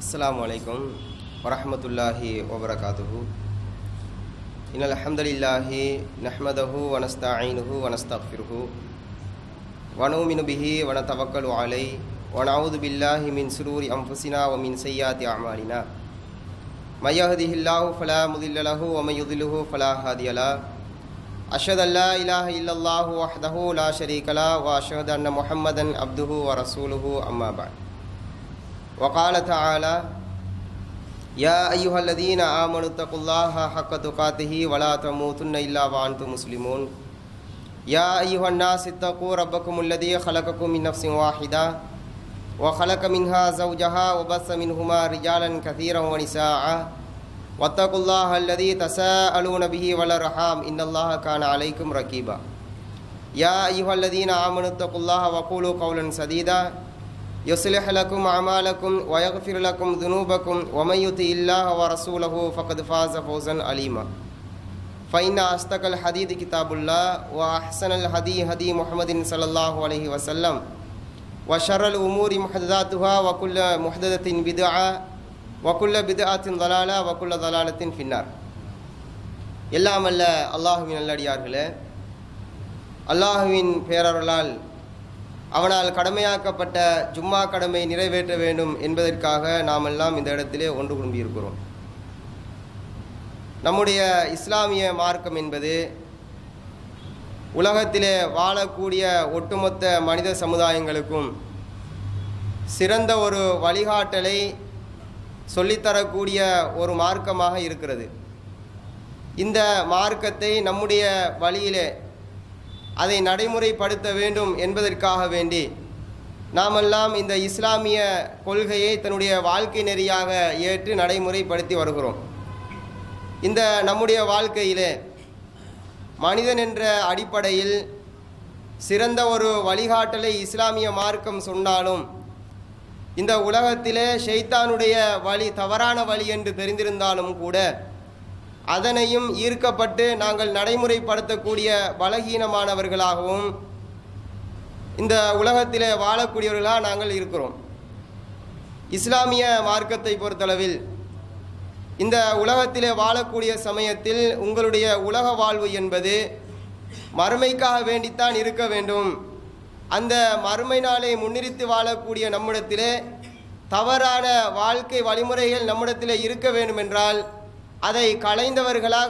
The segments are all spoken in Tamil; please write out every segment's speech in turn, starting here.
السلام عليكم ورحمة الله وبركاته إن الحمد لله نحمده ونستعينه ونستغفره ونؤمن به ونتوكل عليه ونعوذ بالله من سرور أنفسنا ومن سيئات أعمالنا من يهده الله فلا مضل له ومن يضلله فلا هادي له أشهد أن لا إله إلا الله وحده لا شريك له وأشهد أن محمدا عبده ورسوله أما بعد وقال تعالى يا أيها الذين آمنوا اتقوا الله حق تقاته ولا تموتن إلا وأنتم مسلمون يا أيها الناس اتقوا ربكم الذي خلقكم من نفس واحدة وخلق منها زوجها وبث منهما رجالا كثيرا ونساء واتقوا الله الذي تساءلون به والأرحام إن الله كان عليكم رقيبا يا أيها الذين آمنوا اتقوا الله وقولوا قولا سديدا يصلح لكم أعمالكم ويغفر لكم ذنوبكم ومن يطع الله ورسوله فقد فاز فوزا عليما فإن أصدق الحديث كتاب الله وأحسن الهدي هدي محمد صلى الله عليه وسلم وشر الأمور محدثاتها وكل محدثة بدعة وكل بدعة ضلالة وكل ضلالة في النار எல்லாம் அல்ல அல்லாஹுவின் நல்லடியார்களே அல்லாஹுவின் பேரருளால் அவனால் கடமையாக்கப்பட்ட ஜும்மா கடமை நிறைவேற்ற வேண்டும் என்பதற்காக நாம் எல்லாம் இந்த இடத்திலே ஒன்று குழும்பியிருக்கிறோம் நம்முடைய இஸ்லாமிய மார்க்கம் என்பது உலகத்திலே வாழக்கூடிய ஒட்டுமொத்த மனித சமுதாயங்களுக்கும் சிறந்த ஒரு வழிகாட்டலை சொல்லித்தரக்கூடிய ஒரு மார்க்கமாக இருக்கிறது இந்த மார்க்கத்தை நம்முடைய வழியிலே அதை நடைமுறைப்படுத்த வேண்டும் என்பதற்காக வேண்டி நாமெல்லாம் இந்த இஸ்லாமிய கொள்கையை தன்னுடைய வாழ்க்கை நெறியாக ஏற்று நடைமுறைப்படுத்தி வருகிறோம் இந்த நம்முடைய வாழ்க்கையிலே மனிதன் என்ற அடிப்படையில் சிறந்த ஒரு வழிகாட்டலை இஸ்லாமிய மார்க்கம் சொன்னாலும் இந்த உலகத்திலே ஷெய்தானுடைய வழி தவறான வழி என்று தெரிந்திருந்தாலும் கூட அதனையும் ஈர்க்கப்பட்டு நாங்கள் நடைமுறைப்படுத்தக்கூடிய பலகீனமானவர்களாகவும் இந்த உலகத்திலே வாழக்கூடியவர்களாக நாங்கள் இருக்கிறோம் இஸ்லாமிய மார்க்கத்தை பொறுத்தளவில் இந்த உலகத்திலே வாழக்கூடிய சமயத்தில் உங்களுடைய உலக வாழ்வு என்பது மறுமைக்காக வேண்டித்தான் இருக்க வேண்டும் அந்த மறுமை நாளை முன்னிறுத்தி வாழக்கூடிய நம்மிடத்திலே தவறான வாழ்க்கை வழிமுறைகள் நம்மிடத்திலே இருக்க வேண்டும் என்றால் அதை களைந்தவர்களாக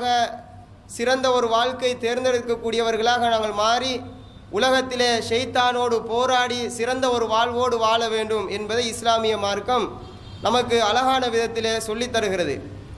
சிறந்த ஒரு வாழ்க்கை தேர்ந்தெடுக்கக்கூடியவர்களாக நாங்கள் மாறி உலகத்திலே ஷெய்தானோடு போராடி சிறந்த ஒரு வாழ்வோடு வாழ வேண்டும் என்பதை இஸ்லாமிய மார்க்கம் நமக்கு அழகான விதத்திலே சொல்லித் தருகிறது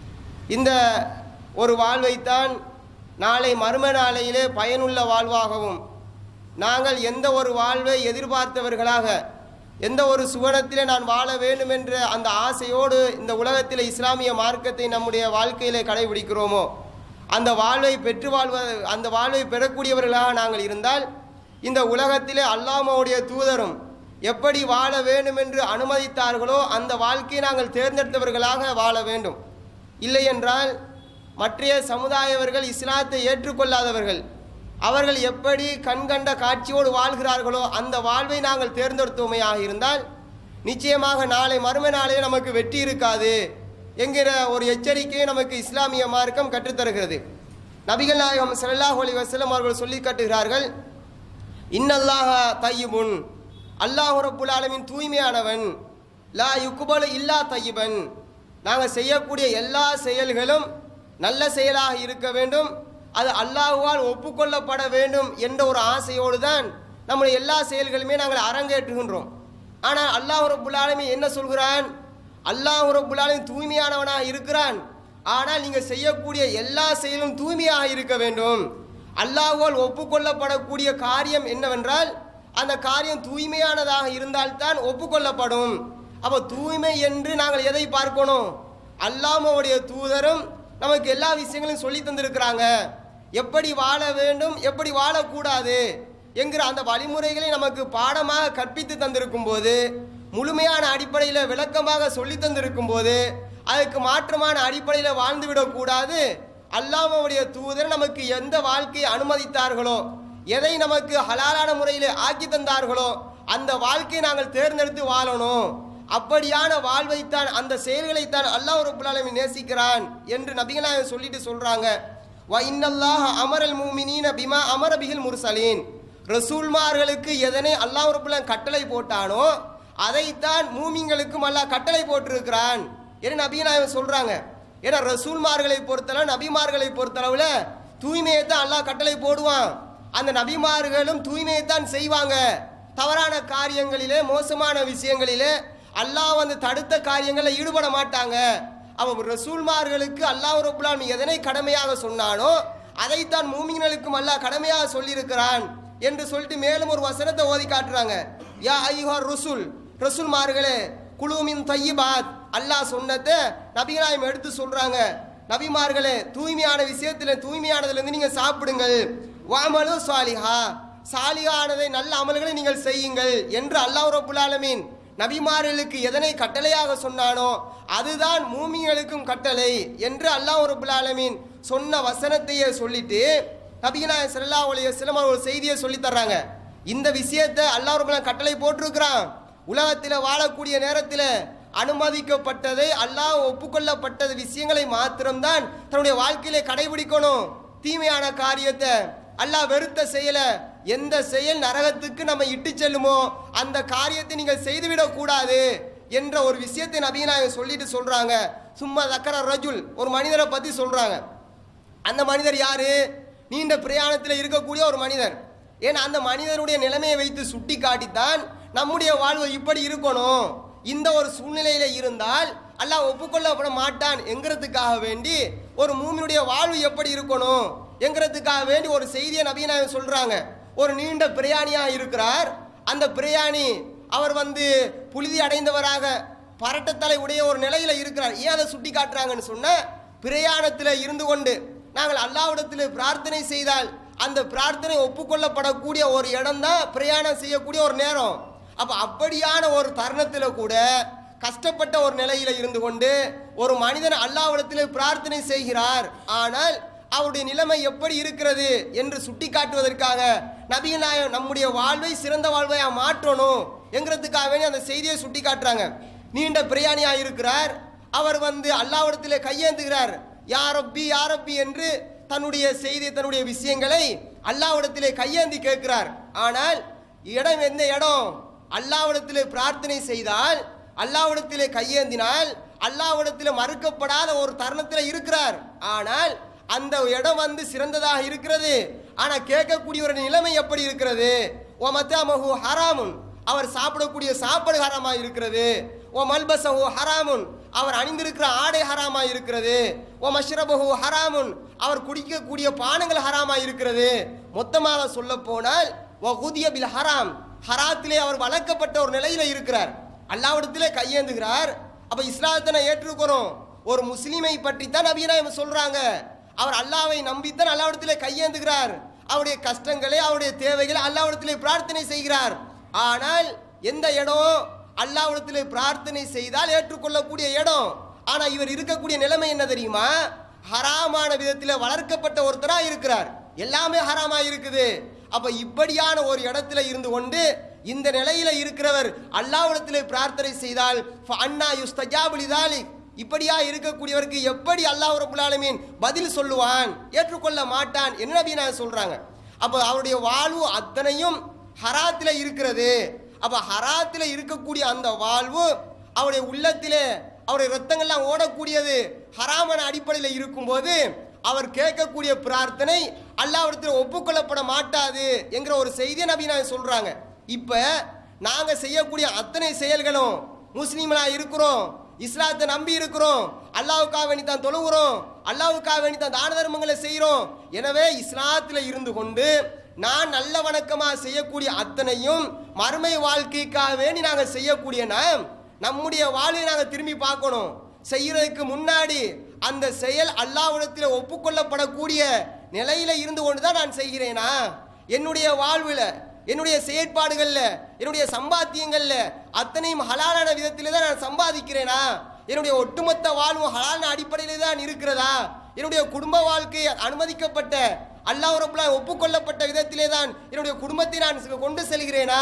இந்த ஒரு வாழ்வைத்தான் நாளை மறும நாளையிலே பயனுள்ள வாழ்வாகவும் நாங்கள் எந்த ஒரு வாழ்வை எதிர்பார்த்தவர்களாக எந்த ஒரு சுவனத்திலே நான் வாழ வேண்டும் என்ற அந்த ஆசையோடு இந்த உலகத்தில் இஸ்லாமிய மார்க்கத்தை நம்முடைய வாழ்க்கையிலே கடைபிடிக்கிறோமோ அந்த வாழ்வை பெற்று வாழ்வ அந்த வாழ்வை பெறக்கூடியவர்களாக நாங்கள் இருந்தால் இந்த உலகத்திலே அல்லாமாவுடைய தூதரும் எப்படி வாழ வேண்டும் என்று அனுமதித்தார்களோ அந்த வாழ்க்கையை நாங்கள் தேர்ந்தெடுத்தவர்களாக வாழ வேண்டும் இல்லை என்றால் மற்றைய சமுதாயவர்கள் இஸ்லாத்தை ஏற்றுக்கொள்ளாதவர்கள் அவர்கள் எப்படி கண்கண்ட காட்சியோடு வாழ்கிறார்களோ அந்த வாழ்வை நாங்கள் தேர்ந்தெடுத்தோமையாக இருந்தால் நிச்சயமாக நாளை மறுமை நாளே நமக்கு வெற்றி இருக்காது என்கிற ஒரு எச்சரிக்கையை நமக்கு இஸ்லாமிய மார்க்கம் கற்றுத்தருகிறது நபிகள் நாயகம் சல்லாஹ் அலி வசலம் அவர்கள் சொல்லி காட்டுகிறார்கள் இன்னல்லாஹ தையுமுன் அல்லாஹ் ரப்புல் ஆலமின் தூய்மையானவன் லா யுக்குபலு இல்லா தையிபன் நாங்கள் செய்யக்கூடிய எல்லா செயல்களும் நல்ல செயலாக இருக்க வேண்டும் அது அல்லாஹுவால் ஒப்புக்கொள்ளப்பட வேண்டும் என்ற ஒரு ஆசையோடு தான் நம்முடைய எல்லா செயல்களுமே நாங்கள் அரங்கேற்றுகின்றோம் ஆனால் அல்லாஹ் ரப்புல் ஆலமின் என்ன சொல்கிறான் அல்லாஹ் ரப்புல் ஆலமின் தூய்மையானவனாக இருக்கிறான் ஆனால் நீங்கள் செய்யக்கூடிய எல்லா செயலும் தூய்மையாக இருக்க வேண்டும் அல்லாஹுவால் ஒப்புக்கொள்ளப்படக்கூடிய காரியம் என்னவென்றால் அந்த காரியம் தூய்மையானதாக இருந்தால்தான் ஒப்புக்கொள்ளப்படும் அப்போ தூய்மை என்று நாங்கள் எதை பார்க்கணும் அல்லாமவுடைய தூதரும் நமக்கு எல்லா விஷயங்களையும் சொல்லி தந்திருக்கிறாங்க எப்படி வாழ வேண்டும் எப்படி வாழக்கூடாது என்கிற அந்த வழிமுறைகளை நமக்கு பாடமாக கற்பித்து தந்திருக்கும் போது முழுமையான அடிப்படையில் விளக்கமாக சொல்லி தந்திருக்கும் போது அதுக்கு மாற்றமான அடிப்படையில் வாழ்ந்துவிடக்கூடாது அல்லாமவுடைய தூதர் நமக்கு எந்த வாழ்க்கையை அனுமதித்தார்களோ எதை நமக்கு ஹலாலான முறையில் ஆக்கி தந்தார்களோ அந்த வாழ்க்கையை நாங்கள் தேர்ந்தெடுத்து வாழணும் அப்படியான வாழ்வைத்தான் அந்த செயல்களைத்தான் அல்லாஹ் ரபுல் ஆலமீன் நேசிக்கிறான் என்று நபிகளாக சொல்லிட்டு சொல்றாங்க வ இன்னல்லாஹ அமரல் மூமினீன பிமா அமர பிகில் முர்சலீன் ரசூல்மார்களுக்கு எதனை அல்லாஹ் ரபுல்லா கட்டளை போட்டானோ அதைத்தான் மூமிங்களுக்கும் அல்லாஹ் கட்டளை போட்டிருக்கிறான் என்று நபிகளாக சொல்றாங்க ஏன்னா ரசூல்மார்களை பொறுத்தளவு நபிமார்களை பொறுத்தளவுல தூய்மையை தான் அல்லாஹ் கட்டளை போடுவான் அந்த நபிமார்களும் தூய்மையை தான் செய்வாங்க தவறான காரியங்களிலே மோசமான விஷயங்களிலே அல்லாஹ் வந்து தடுத்த காரியங்களில் ஈடுபட மாட்டாங்க அவன் ரசூல்மார்களுக்கு அல்லாஹ் ரபுல்லான் எதனை கடமையாக சொன்னானோ அதைத்தான் மூமிங்களுக்கும் அல்லாஹ் கடமையாக சொல்லியிருக்கிறான் என்று சொல்லிட்டு மேலும் ஒரு வசனத்தை ஓதி காட்டுறாங்க யா ஐஹா ருசுல் ரசூல்மார்களே குழுமின் தையிபாத் அல்லாஹ் சொன்னதை நபிகளாயம் எடுத்து சொல்றாங்க நபிமார்களே தூய்மையான விஷயத்துல தூய்மையானதுல இருந்து நீங்க சாப்பிடுங்கள் வாமலு சாலிஹா சாலிகானதை நல்ல அமல்களை நீங்கள் செய்யுங்கள் என்று அல்லாஹ் ரபுல் ஆலமீன் நபிமார்களுக்கு எதனை கட்டளையாக சொன்னானோ அதுதான் மூமிகளுக்கும் கட்டளை என்று அல்லாஹ் ரபுல் ஆலமீன் சொன்ன வசனத்தையே சொல்லிட்டு நபிகளாய சல்லா உலக சிலம ஒரு செய்தியை சொல்லி தர்றாங்க இந்த விஷயத்தை அல்லாஹ் ரபுல்லா கட்டளை போட்டிருக்கிறான் உலகத்தில் வாழக்கூடிய நேரத்தில் அனுமதிக்கப்பட்டதை அல்லாஹ் ஒப்புக்கொள்ளப்பட்டது விஷயங்களை மாத்திரம்தான் தன்னுடைய வாழ்க்கையிலே கடைபிடிக்கணும் தீமையான காரியத்தை அல்லாஹ் வெறுத்த செயலை எந்த செயல் நரகத்துக்கு நம்ம இட்டு செல்லுமோ அந்த காரியத்தை நீங்கள் செய்துவிடக் கூடாது என்ற ஒரு விஷயத்தை நபீனாக சொல்லிட்டு சொல்றாங்க சும்மா தக்கர ரஜுல் ஒரு மனிதரை பத்தி சொல்றாங்க அந்த மனிதர் யாரு நீண்ட பிரயாணத்தில் இருக்கக்கூடிய ஒரு மனிதர் ஏன்னா அந்த மனிதனுடைய நிலைமையை வைத்து சுட்டி காட்டித்தான் நம்முடைய வாழ்வு இப்படி இருக்கணும் இந்த ஒரு சூழ்நிலையில இருந்தால் அல்லாஹ் ஒப்புக்கொள்ளப்பட மாட்டான் என்கிறதுக்காக வேண்டி ஒரு மூமினுடைய வாழ்வு எப்படி இருக்கணும் என்கிறதுக்காக வேண்டி ஒரு செய்தியை நபீனாக சொல்றாங்க ஒரு நீண்ட பிரயாணியா இருக்கிறார் அந்த பிரயாணி அவர் வந்து புழுதி அடைந்தவராக பரட்டத்தலை உடைய ஒரு நிலையில இருக்கிறார் ஏன் அதை சுட்டி காட்டுறாங்கன்னு சொன்ன பிரயாணத்தில் இருந்து கொண்டு நாங்கள் அல்லாவிடத்தில் பிரார்த்தனை செய்தால் அந்த பிரார்த்தனை ஒப்புக்கொள்ளப்படக்கூடிய ஒரு இடம் தான் பிரயாணம் செய்யக்கூடிய ஒரு நேரம் அப்ப அப்படியான ஒரு தருணத்தில் கூட கஷ்டப்பட்ட ஒரு நிலையில இருந்து கொண்டு ஒரு மனிதன் அல்லாவிடத்தில் பிரார்த்தனை செய்கிறார் ஆனால் அவருடைய நிலைமை எப்படி இருக்கிறது என்று சுட்டி காட்டுவதற்காக நபிகள் நாயகம் நம்முடைய வாழ்வை சிறந்த வாழ்வை மாற்றணும் என்கிறதுக்காக வேண்டி அந்த செய்தியை சுட்டி காட்டுறாங்க நீண்ட பிரயாணியா இருக்கிறார் அவர் வந்து அல்லாவிடத்தில் கையேந்துகிறார் யாரப்பி யாரப்பி என்று தன்னுடைய செய்தி தன்னுடைய விஷயங்களை அல்லாவிடத்திலே கையேந்தி கேட்கிறார் ஆனால் இடம் எந்த இடம் அல்லாவிடத்திலே பிரார்த்தனை செய்தால் அல்லாவிடத்திலே கையேந்தினால் அல்லாவிடத்திலே மறுக்கப்படாத ஒரு தருணத்தில் இருக்கிறார் ஆனால் அந்த இடம் வந்து சிறந்ததாக இருக்கிறது ஆனா கேட்கக்கூடிய ஒரு நிலைமை எப்படி இருக்கிறது ஓ மத்தாமஹு ஹராமுன் அவர் சாப்பிடக்கூடிய சாப்பாடு ஹராமா இருக்கிறது ஓ மல்பசஹு ஹராமுன் அவர் அணிந்திருக்கிற ஆடை ஹராமா இருக்கிறது ஓ மஷ்ரபஹு ஹராமுன் அவர் குடிக்கக்கூடிய பானங்கள் ஹராமா இருக்கிறது மொத்தமாக சொல்ல போனால் ஓ குதிய பில் ஹராம் ஹராத்திலே அவர் வளர்க்கப்பட்ட ஒரு நிலையில இருக்கிறார் அல்லாவிடத்திலே கையேந்துகிறார் அப்ப இஸ்லாத்தனை ஏற்றுக்கிறோம் ஒரு முஸ்லீமை பற்றி தான் நபீனா சொல்றாங்க அவர் அல்லாவை நம்பித்தான் அல்லாவிடத்திலே கையேந்துகிறார் அவருடைய கஷ்டங்களை அவருடைய தேவைகளை அல்லாவிடத்திலே பிரார்த்தனை செய்கிறார் ஆனால் எந்த இடம் அல்லாவிடத்திலே பிரார்த்தனை செய்தால் ஏற்றுக்கொள்ளக்கூடிய இடம் ஆனா இவர் இருக்கக்கூடிய நிலைமை என்ன தெரியுமா ஹராமான விதத்தில் வளர்க்கப்பட்ட ஒருத்தரா இருக்கிறார் எல்லாமே ஹராமா இருக்குது அப்ப இப்படியான ஒரு இடத்துல இருந்து கொண்டு இந்த நிலையில இருக்கிறவர் அல்லாவிடத்திலே பிரார்த்தனை செய்தால் அண்ணா யுஸ்தஜாபுலிதாலி இப்படியா இருக்கக்கூடியவருக்கு எப்படி அல்லாஹ் ரபுல் ஆலமீன் பதில் சொல்லுவான் ஏற்றுக்கொள்ள மாட்டான் என்ன நபி நான் சொல்றாங்க அப்ப அவருடைய வாழ்வு அத்தனையும் ஹராத்தில இருக்கிறது அப்ப ஹராத்தில இருக்கக்கூடிய அந்த வாழ்வு அவருடைய உள்ளத்திலே அவருடைய ரத்தங்கள்லாம் ஓடக்கூடியது ஹராமான அடிப்படையில் இருக்கும்போது அவர் கேட்கக்கூடிய பிரார்த்தனை அல்லாவிடத்தில் ஒப்புக்கொள்ளப்பட மாட்டாது என்கிற ஒரு செய்தியை நபி நான் சொல்றாங்க இப்ப நாங்க செய்யக்கூடிய அத்தனை செயல்களும் முஸ்லீம்களா இருக்கிறோம் இஸ்லாத்தை நம்பி இருக்கிறோம் அல்லாவுக்காக வேண்டி தான் தொழுகிறோம் அல்லாவுக்காக வேண்டி தான் தான தர்மங்களை செய்கிறோம் எனவே இஸ்லாத்தில் இருந்து கொண்டு நான் நல்ல வணக்கமாக செய்யக்கூடிய அத்தனையும் மறுமை வாழ்க்கைக்காக வேண்டி நாங்கள் செய்யக்கூடிய நாம் நம்முடைய வாழ்வை நாங்கள் திரும்பி பார்க்கணும் செய்யறதுக்கு முன்னாடி அந்த செயல் அல்லாவிடத்தில் ஒப்புக்கொள்ளப்படக்கூடிய நிலையில இருந்து கொண்டு தான் நான் செய்கிறேனா என்னுடைய வாழ்வில் என்னுடைய செயற்பாடுகள்ல என்னுடைய சம்பாத்தியங்கள்ல அத்தனையும் ஹலாலான விதத்திலே தான் நான் சம்பாதிக்கிறேனா என்னுடைய ஒட்டுமொத்த வாழ்வும் ஹலாலான அடிப்படையிலே தான் இருக்கிறதா என்னுடைய குடும்ப வாழ்க்கை அனுமதிக்கப்பட்ட அல்லாஹ் ரபுல்லா ஒப்புக்கொள்ளப்பட்ட விதத்திலே தான் என்னுடைய குடும்பத்தை நான் கொண்டு செல்கிறேனா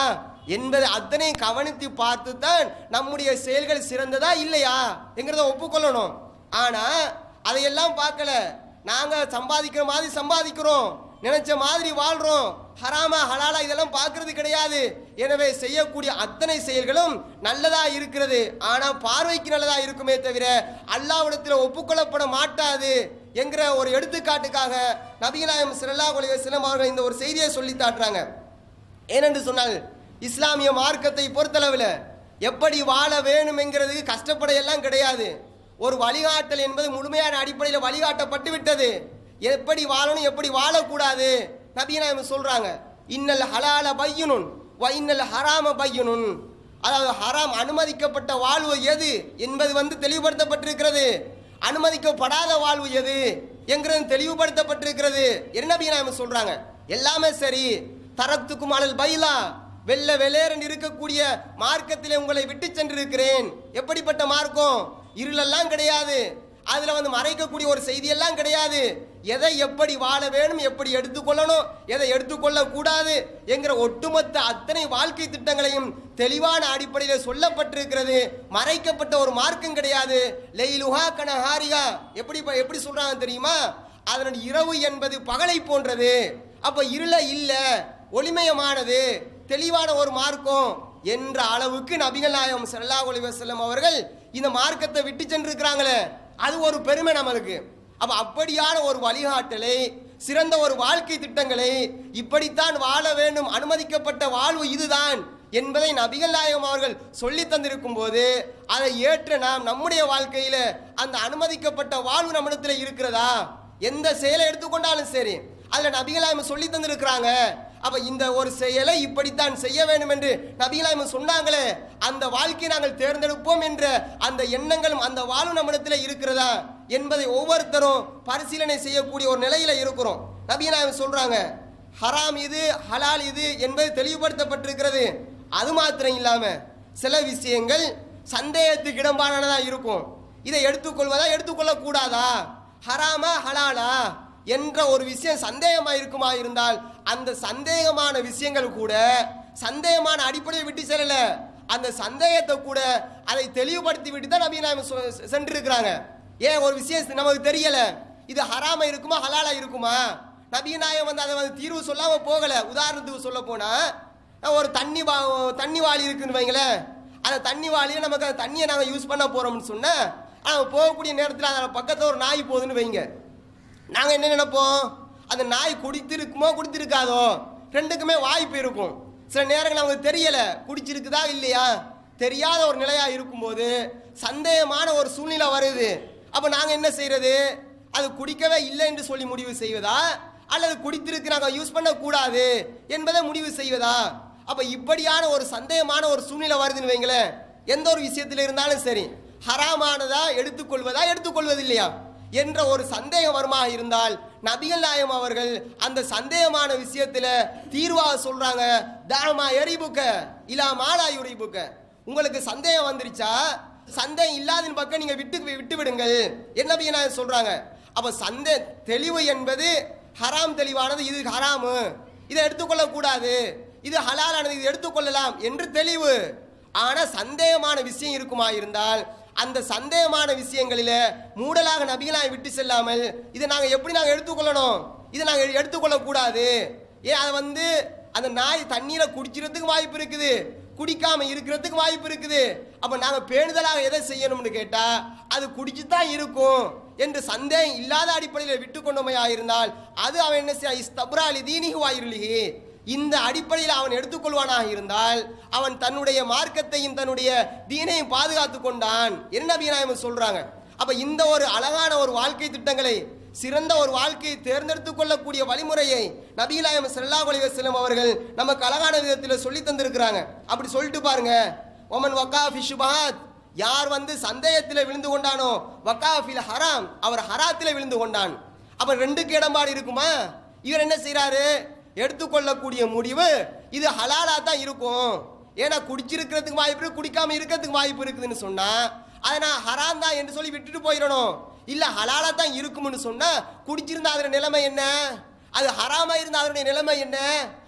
என்பதை அத்தனை கவனித்து பார்த்து தான் நம்முடைய செயல்கள் சிறந்ததா இல்லையா என்கிறத ஒப்புக்கொள்ளணும் ஆனா அதையெல்லாம் பார்க்கல நாங்க சம்பாதிக்கிற மாதிரி சம்பாதிக்கிறோம் நினைச்ச மாதிரி வாழ்றோம் ஹராமா ஹலாலா இதெல்லாம் பார்க்கிறது கிடையாது எனவே செய்யக்கூடிய அத்தனை செயல்களும் நல்லதா இருக்கிறது ஆனா பார்வைக்கு நல்லதா இருக்குமே தவிர அல்லாவிடத்தில் ஒப்புக்கொள்ளப்பட மாட்டாது என்கிற ஒரு எடுத்துக்காட்டுக்காக நபிகளாயம் சிறல்லா செல்லம் அவர்கள் இந்த ஒரு செய்தியை சொல்லி காட்டுறாங்க ஏனென்று சொன்னால் இஸ்லாமிய மார்க்கத்தை பொறுத்தளவில் எப்படி வாழ வேணும் என்கிறதுக்கு கஷ்டப்பட எல்லாம் கிடையாது ஒரு வழிகாட்டல் என்பது முழுமையான அடிப்படையில் வழிகாட்டப்பட்டு விட்டது எப்படி வாழணும் எப்படி வாழக்கூடாது நபிநாயம் சொல்றாங்க இன்னல் ஹலால பையனுன் வ இன்னல் ஹராம பையனுன் அதாவது ஹராம் அனுமதிக்கப்பட்ட வாழ்வு எது என்பது வந்து தெளிவுபடுத்தப்பட்டிருக்கிறது அனுமதிக்கப்படாத வாழ்வு எது என்கிறது தெளிவுபடுத்தப்பட்டிருக்கிறது என்ன நபி நாயம் சொல்றாங்க எல்லாமே சரி தரத்துக்கும் அழல் பைலா வெள்ள வெளேரன் இருக்கக்கூடிய மார்க்கத்திலே உங்களை விட்டு சென்றிருக்கிறேன் எப்படிப்பட்ட மார்க்கம் இருளெல்லாம் கிடையாது அதுல வந்து மறைக்கக்கூடிய ஒரு செய்தியெல்லாம் கிடையாது எதை எப்படி வாழ வேணும் எப்படி எடுத்துக்கொள்ளணும் எதை எடுத்துக்கொள்ள கூடாது என்கிற ஒட்டுமொத்த அத்தனை வாழ்க்கை திட்டங்களையும் தெளிவான அடிப்படையில் சொல்லப்பட்டிருக்கிறது மறைக்கப்பட்ட ஒரு மார்க்கம் கிடையாது லெய்லுஹா கனஹாரிகா எப்படி எப்படி சொல்றாங்க தெரியுமா அதனுடைய இரவு என்பது பகலை போன்றது அப்ப இருள இல்ல ஒளிமயமானது தெளிவான ஒரு மார்க்கம் என்ற அளவுக்கு நபிகள் நாயகம் ஸல்லல்லாஹு அலைஹி வஸல்லம் அவர்கள் இந்த மார்க்கத்தை விட்டு சென்றிருக்கிறாங்களே அது ஒரு பெருமை நம்மளுக்கு அப்ப அப்படியான ஒரு வழிகாட்டலை சிறந்த ஒரு வாழ்க்கை திட்டங்களை இப்படித்தான் வாழ வேண்டும் அனுமதிக்கப்பட்ட வாழ்வு இதுதான் என்பதை நபிகள் நாயகம் அவர்கள் சொல்லி தந்திருக்கும் போது அதை ஏற்ற நாம் நம்முடைய வாழ்க்கையில அந்த அனுமதிக்கப்பட்ட வாழ்வு நம்மிடத்தில் இருக்கிறதா எந்த செயலை எடுத்துக்கொண்டாலும் சரி அதுல நபிகளாயம் சொல்லி தந்திருக்கிறாங்க அப்ப இந்த ஒரு செயலை இப்படித்தான் செய்ய வேண்டும் என்று நபிகளாயம் சொன்னாங்களே அந்த வாழ்க்கையை நாங்கள் தேர்ந்தெடுப்போம் என்ற அந்த எண்ணங்களும் அந்த வாழ்வு நம்மிடத்தில் இருக்கிறதா என்பதை ஒவ்வொருத்தரும் பரிசீலனை செய்யக்கூடிய ஒரு நிலையில இருக்கிறோம் நபிகளாயம் சொல்றாங்க ஹராம் இது ஹலால் இது என்பது தெளிவுபடுத்தப்பட்டிருக்கிறது அது மாத்திரம் இல்லாம சில விஷயங்கள் சந்தேகத்துக்கு இடம்பானதா இருக்கும் இதை எடுத்துக்கொள்வதா எடுத்துக்கொள்ள கூடாதா ஹராமா ஹலாலா என்ற ஒரு விஷயம் சந்தேகமா இருக்குமா இருந்தால் அந்த சந்தேகமான விஷயங்கள் கூட சந்தேகமான அடிப்படையை விட்டு செல்லல அந்த சந்தேகத்தை கூட அதை தெளிவுபடுத்தி விட்டு தான் நபி நாயம் சென்றிருக்கிறாங்க ஏன் ஒரு விஷயம் நமக்கு தெரியல இது ஹராமா இருக்குமா ஹலாலா இருக்குமா நபி நாயம் வந்து அதை வந்து தீர்வு சொல்லாம போகல உதாரணத்துக்கு சொல்ல போனா ஒரு தண்ணி வா தண்ணி வாளி இருக்குன்னு வைங்களேன் அந்த தண்ணி வாளியை நமக்கு அந்த தண்ணியை நாங்கள் யூஸ் பண்ண போறோம்னு சொன்னா ஆனால் போகக்கூடிய நேரத்தில் அதில் பக்கத்தில் ஒரு நாய் போகுதுன்னு வைங்க நாங்கள் என்ன நினைப்போம் அந்த நாய் குடித்திருக்குமோ குடித்திருக்காதோ ரெண்டுக்குமே வாய்ப்பு இருக்கும் சில நேரங்கள் நமக்கு தெரியல குடிச்சிருக்குதா இல்லையா தெரியாத ஒரு நிலையா இருக்கும்போது சந்தேகமான ஒரு சூழ்நிலை வருது அப்போ நாங்கள் என்ன செய்யறது அது குடிக்கவே இல்லை என்று சொல்லி முடிவு செய்வதா அல்லது குடித்திருக்கு நாங்கள் யூஸ் பண்ணக்கூடாது என்பதை முடிவு செய்வதா அப்ப இப்படியான ஒரு சந்தேகமான ஒரு சூழ்நிலை வருதுன்னு வைங்களேன் எந்த ஒரு விஷயத்தில் இருந்தாலும் சரி ஹராமானதா எடுத்துக்கொள்வதா எடுத்துக்கொள்வது இல்லையா என்ற ஒரு சந்தேகம் வருமாக இருந்தால் நபிகள் நாயம் அவர்கள் அந்த சந்தேகமான விஷயத்துல தீர்வாக சொல்றாங்க தாமா எரிபுக்க இலா மாலா யுரிபுக்க உங்களுக்கு சந்தேகம் வந்துருச்சா சந்தேகம் இல்லாதின் பக்கம் நீங்க விட்டு விட்டு விடுங்கள் என்ன நபிகள் நாயம் சொல்றாங்க அப்ப சந்தே தெளிவு என்பது ஹராம் தெளிவானது இது ஹராமு இதை எடுத்துக்கொள்ள கூடாது இது ஹலாலானது இது எடுத்துக்கொள்ளலாம் என்று தெளிவு ஆனா சந்தேகமான விஷயம் இருக்குமா இருந்தால் அந்த சந்தேகமான விஷயங்களில மூடலாக நபிகளாய் விட்டு செல்லாமல் இதை நாங்க எப்படி நாங்க எடுத்துக்கொள்ளணும் இதை நாங்க எடுத்துக்கொள்ள கூடாது ஏன் அதை வந்து அந்த நாய் தண்ணீரை குடிக்கிறதுக்கு வாய்ப்பு இருக்குது குடிக்காம இருக்கிறதுக்கு வாய்ப்பு இருக்குது அப்ப நாங்க பேணுதலாக எதை செய்யணும்னு கேட்டா அது குடிச்சு தான் இருக்கும் என்று சந்தேகம் இல்லாத அடிப்படையில் விட்டு கொண்டமையா இருந்தால் அது அவன் என்ன செய்ய இஸ்தப்ராலி தீனிகு வாயிருளிகி இந்த அடிப்படையில் அவன் எடுத்துக்கொள்வானாக இருந்தால் அவன் தன்னுடைய மார்க்கத்தையும் தன்னுடைய தீனையும் பாதுகாத்து கொண்டான் என்ன நபிநாயகம் சொல்றாங்க அப்ப இந்த ஒரு அழகான ஒரு வாழ்க்கை திட்டங்களை சிறந்த ஒரு வாழ்க்கையை தேர்ந்தெடுத்துக் கொள்ளக்கூடிய வழிமுறையை நபிகளாயம் ஸல்லல்லாஹு அலைஹி வஸல்லம் அவர்கள் நமக்கு அழகான விதத்தில் சொல்லி தந்திருக்கிறாங்க அப்படி சொல்லிட்டு பாருங்க ஒமன் வக்கா ஃபிஷுபாத் யார் வந்து சந்தேகத்தில் விழுந்து கொண்டானோ வக்காஃபில் ஹராம் அவர் ஹராத்தில் விழுந்து கொண்டான் அப்ப ரெண்டுக்கு இடம்பாடு இருக்குமா இவர் என்ன செய்றாரு எடுத்துக்கொள்ளக்கூடிய முடிவு இது ஹலாலா தான் இருக்கும் ஏன்னா குடிச்சிருக்கிறதுக்கு வாய்ப்பு இருக்கு குடிக்காம இருக்கிறதுக்கு வாய்ப்பு இருக்குதுன்னு சொன்னா அதை நான் ஹராம் தான் என்று சொல்லி விட்டுட்டு போயிடணும் இல்ல ஹலாலா தான் இருக்கும்னு சொன்னா குடிச்சிருந்தா அதோட நிலைமை என்ன அது ஹராமா இருந்தா அதனுடைய நிலைமை என்ன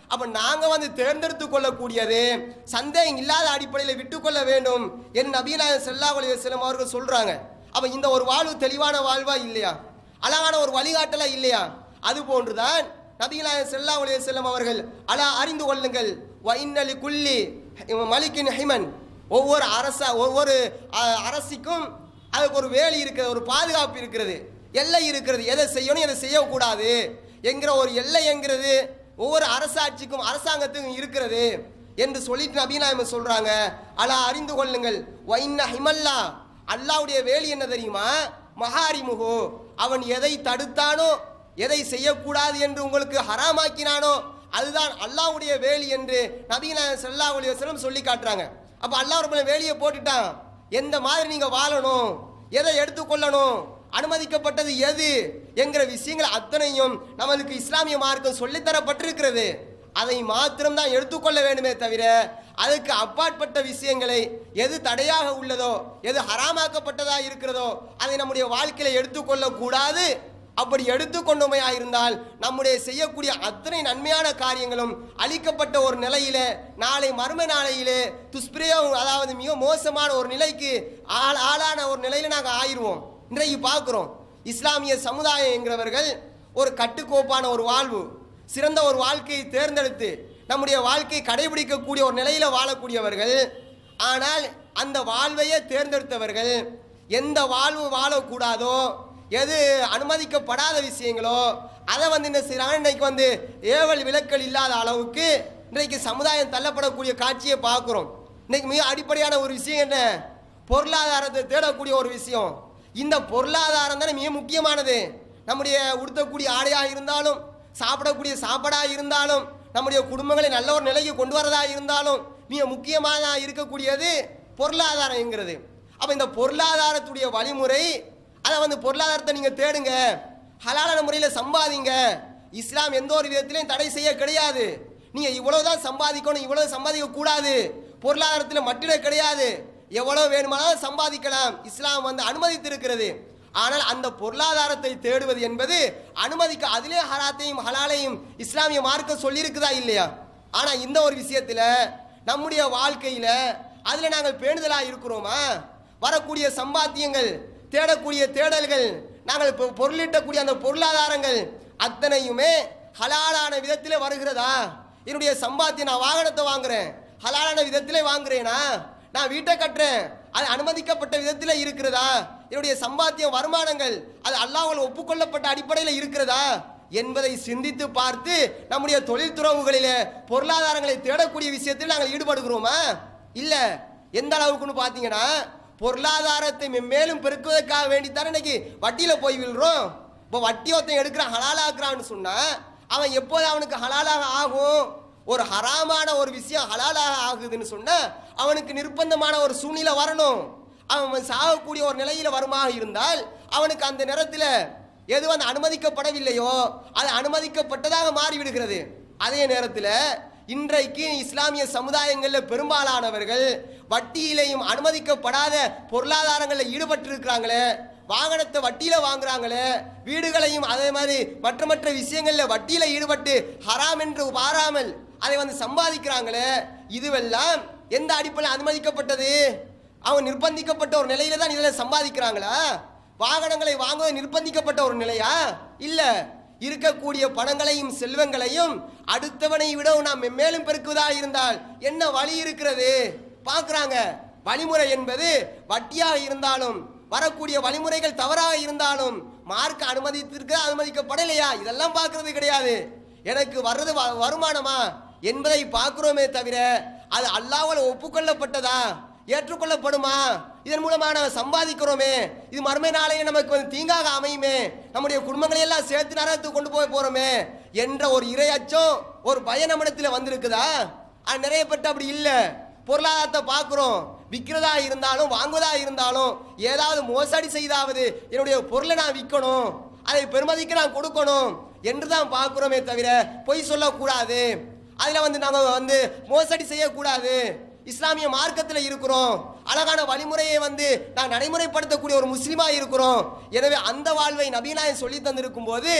அப்ப நாங்க வந்து தேர்ந்தெடுத்து கொள்ளக்கூடியது சந்தேகம் இல்லாத அடிப்படையில் விட்டுக்கொள்ள வேண்டும் என் நபீநாயகம் செல்லா செல்லம் அவர்கள் சொல்றாங்க அப்ப இந்த ஒரு வாழ்வு தெளிவான வாழ்வா இல்லையா அழகான ஒரு வழிகாட்டலா இல்லையா அது போன்றுதான் நபிகளாய செல்லா செல்லம் அவர்கள் அலா அறிந்து கொள்ளுங்கள் வைன்னலி குல்லி மலிக்கின் ஹிமன் ஒவ்வொரு அரச ஒவ்வொரு அஹ், அரசிக்கும் அதுக்கு ஒரு வேலி இருக்கிறது ஒரு பாதுகாப்பு இருக்கிறது எல்லை இருக்கிறது எதை செய்யணும் எதை செய்யக்கூடாது என்கிற ஒரு எல்லை என்கிறது ஒவ்வொரு அரசாட்சிக்கும் அரசாங்கத்துக்கும் இருக்கிறது என்று சொல்லிட்டு நபீநாயகம் சொல்றாங்க அலா அறிந்து கொள்ளுங்கள் வைன்ன ஹிமல்லா அல்லாவுடைய வேலி என்ன தெரியுமா மகாரிமுகு அவன் எதை தடுத்தானோ எதை செய்யக்கூடாது என்று உங்களுக்கு ஹராமாக்கினானோ அதுதான் அல்லாஹ்வுடைய வேலி என்று நபிகளாக ஸல்லல்லாஹு அலைஹி வஸல்லம் சொல்லி காட்டுறாங்க அப்ப அல்லாஹ் ரப்பன வேலியை போட்டுட்டான் எந்த மாதிரி நீங்க வாழணும் எதை எடுத்துக்கொள்ளணும் அனுமதிக்கப்பட்டது எது என்கிற விஷயங்கள் அத்தனையும் நமக்கு இஸ்லாமிய மார்க்கம் சொல்லித்தரப்பட்டிருக்கிறது அதை மாத்திரம் தான் எடுத்துக்கொள்ள வேண்டுமே தவிர அதுக்கு அப்பாற்பட்ட விஷயங்களை எது தடையாக உள்ளதோ எது ஹராமாக்கப்பட்டதாக இருக்கிறதோ அதை நம்முடைய வாழ்க்கையில எடுத்துக்கொள்ள கூடாது அப்படி எடுத்துக்கொண்டோமையா இருந்தால் நம்முடைய செய்யக்கூடிய அத்தனை நன்மையான காரியங்களும் அளிக்கப்பட்ட ஒரு நிலையிலே நாளை மர்ம நாளையிலே துஷ்பிரயோகம் அதாவது மிக மோசமான ஒரு நிலைக்கு ஆள் ஆளான ஒரு நிலையில நாங்கள் ஆயிருவோம் இன்றைக்கு பார்க்குறோம் இஸ்லாமிய சமுதாயம் என்கிறவர்கள் ஒரு கட்டுக்கோப்பான ஒரு வாழ்வு சிறந்த ஒரு வாழ்க்கையை தேர்ந்தெடுத்து நம்முடைய வாழ்க்கையை கடைபிடிக்கக்கூடிய ஒரு நிலையில வாழக்கூடியவர்கள் ஆனால் அந்த வாழ்வையே தேர்ந்தெடுத்தவர்கள் எந்த வாழ்வு வாழக்கூடாதோ எது அனுமதிக்கப்படாத விஷயங்களோ அதை வந்து என்ன செய்றாங்க இன்னைக்கு வந்து ஏவல் விலக்கல் இல்லாத அளவுக்கு இன்றைக்கு சமுதாயம் தள்ளப்படக்கூடிய காட்சியை பார்க்குறோம் இன்னைக்கு மிக அடிப்படையான ஒரு விஷயம் என்ன பொருளாதாரத்தை தேடக்கூடிய ஒரு விஷயம் இந்த பொருளாதாரம் தானே மிக முக்கியமானது நம்முடைய உடுத்தக்கூடிய ஆடையாக இருந்தாலும் சாப்பிடக்கூடிய சாப்பாடாக இருந்தாலும் நம்முடைய குடும்பங்களை நல்ல ஒரு நிலைக்கு கொண்டு வரதா இருந்தாலும் மிக முக்கியமாக இருக்கக்கூடியது பொருளாதாரம்ங்கிறது அப்போ இந்த பொருளாதாரத்துடைய வழிமுறை அதை வந்து பொருளாதாரத்தை நீங்கள் தேடுங்க ஹலாலான முறையில் சம்பாதிங்க இஸ்லாம் எந்த ஒரு விதத்திலையும் தடை செய்ய கிடையாது நீங்கள் இவ்வளவுதான் சம்பாதிக்கணும் இவ்வளவு சம்பாதிக்க கூடாது பொருளாதாரத்தில் மட்டிட கிடையாது எவ்வளவு வேணுமானாலும் சம்பாதிக்கலாம் இஸ்லாம் வந்து அனுமதித்திருக்கிறது ஆனால் அந்த பொருளாதாரத்தை தேடுவது என்பது அனுமதிக்க அதிலே ஹராத்தையும் ஹலாலையும் இஸ்லாமிய மார்க்க சொல்லியிருக்குதா இல்லையா ஆனா இந்த ஒரு விஷயத்துல நம்முடைய வாழ்க்கையில அதுல நாங்கள் பேணுதலா இருக்கிறோமா வரக்கூடிய சம்பாத்தியங்கள் தேடக்கூடிய தேடல்கள் நாங்கள் இப்போ பொருளீட்டக்கூடிய அந்த பொருளாதாரங்கள் அத்தனையுமே ஹலாலான விதத்திலே வருகிறதா என்னுடைய சம்பாத்தியம் நான் வாகனத்தை வாங்குறேன் ஹலாலான விதத்திலே வாங்குறேனா நான் வீட்டை கட்டுறேன் அது அனுமதிக்கப்பட்ட விதத்தில் இருக்கிறதா என்னுடைய சம்பாத்திய வருமானங்கள் அது அல்லாஹ்வால் ஒப்புக்கொள்ளப்பட்ட அடிப்படையில் இருக்கிறதா என்பதை சிந்தித்து பார்த்து நம்முடைய தொழில் துறவுகளிலே பொருளாதாரங்களை தேடக்கூடிய விஷயத்தில் நாங்கள் ஈடுபடுகிறோமா இல்ல எந்த அளவுக்குன்னு பார்த்தீங்கன்னா பொருளாதாரத்தை மென்மேலும் பெருக்குவதற்காக வேண்டித்தானே இன்னைக்கு வட்டியில போய் விழுறோம் இப்போ வட்டி ஒருத்தன் எடுக்கிறான் ஹலாலாக்குறான்னு சொன்னா அவன் எப்போது அவனுக்கு ஹலாலாக ஆகும் ஒரு ஹராமான ஒரு விஷயம் ஹலாலாக ஆகுதுன்னு சொன்னா அவனுக்கு நிர்பந்தமான ஒரு சூழ்நிலை வரணும் அவன் சாகக்கூடிய ஒரு நிலையில வருமாக இருந்தால் அவனுக்கு அந்த நேரத்தில் எது வந்து அனுமதிக்கப்படவில்லையோ அது அனுமதிக்கப்பட்டதாக மாறிவிடுகிறது அதே நேரத்தில் இன்றைக்கு இஸ்லாமிய சமுதாயங்களில் பெரும்பாலானவர்கள் வட்டியிலையும் அனுமதிக்கப்படாத பொருளாதாரங்களில் ஈடுபட்டிருக்கிறாங்களே வாகனத்தை வட்டியில வாங்குறாங்களே வீடுகளையும் அதே மாதிரி மற்ற மற்ற விஷயங்களில் வட்டியில ஈடுபட்டு ஹராம் என்று பாராமல் அதை வந்து சம்பாதிக்கிறாங்களே இதுவெல்லாம் எந்த அடிப்படையில் அனுமதிக்கப்பட்டது அவங்க நிர்பந்திக்கப்பட்ட ஒரு நிலையில தான் இதில் சம்பாதிக்கிறாங்களா வாகனங்களை வாங்குவது நிர்பந்திக்கப்பட்ட ஒரு நிலையா இல்ல இருக்கக்கூடிய பணங்களையும் செல்வங்களையும் அடுத்தவனை விட நாம் மேலும் பெருக்குவதா இருந்தால் என்ன வழி இருக்கிறது பார்க்கறாங்க வழிமுறை என்பது வட்டியாக இருந்தாலும் வரக்கூடிய வழிமுறைகள் தவறாக இருந்தாலும் மார்க் அனுமதித்திருக்க அனுமதிக்கப்படலையா இதெல்லாம் பார்க்கறது கிடையாது எனக்கு வர்றது வ- வருமானமா என்பதை பார்க்கிறோமே தவிர அது அல்லாஹ்வால் ஒப்புக்கொள்ளப்பட்டதா ஏற்றுக்கொள்ளப்படுமா இதன் மூலமா நம்ம சம்பாதிக்கிறோமே இது மறுமை நாளையே நமக்கு வந்து தீங்காக அமையுமே நம்முடைய குடும்பங்களை எல்லாம் சேர்த்து நரகத்துக்கு கொண்டு போய் போறோமே என்ற ஒரு இறை அச்சம் ஒரு பய நம்மிடத்தில் வந்திருக்குதா அது நிறைய பேர்ட்ட அப்படி இல்லை பொருளாதாரத்தை பார்க்குறோம் விற்கிறதா இருந்தாலும் வாங்குவதா இருந்தாலும் ஏதாவது மோசடி செய்தாவது என்னுடைய பொருளை நான் விற்கணும் அதை பெருமதிக்கு நான் கொடுக்கணும் என்று தான் பார்க்குறோமே தவிர பொய் சொல்லக்கூடாது அதில் வந்து நாங்கள் வந்து மோசடி செய்யக்கூடாது இஸ்லாமிய மார்க்கத்தில் இருக்கிறோம் அழகான வழிமுறையை வந்து நான் நடைமுறைப்படுத்தக்கூடிய ஒரு முஸ்லீமாக இருக்கிறோம் எனவே அந்த வாழ்வை நபீநாயன் சொல்லி தந்திருக்கும் போது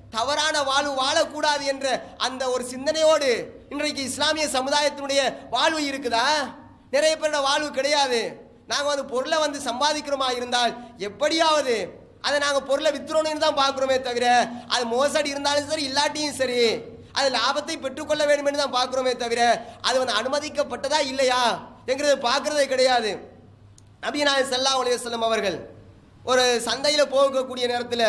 தவறான வாழ்வு வாழக்கூடாது என்ற அந்த ஒரு சிந்தனையோடு இன்றைக்கு இஸ்லாமிய சமுதாயத்தினுடைய வாழ்வு இருக்குதா நிறைய பேரோட வாழ்வு கிடையாது நாங்கள் வந்து பொருளை வந்து சம்பாதிக்கிறோமா இருந்தால் எப்படியாவது அதை நாங்கள் பொருளை வித்துறோம்னு தான் பார்க்குறோமே தவிர அது மோசடி இருந்தாலும் சரி இல்லாட்டியும் சரி அது லாபத்தை பெற்றுக்கொள்ள வேண்டும் என்று தான் பார்க்குறோமே தவிர அது வந்து அனுமதிக்கப்பட்டதா இல்லையா என்கிறத பார்க்கறதே கிடையாது நபிநாயகம் ஸல்லல்லாஹு அலைஹி வஸல்லம் அவர்கள் ஒரு சந்தையில் போகக்கூடிய நேரத்தில்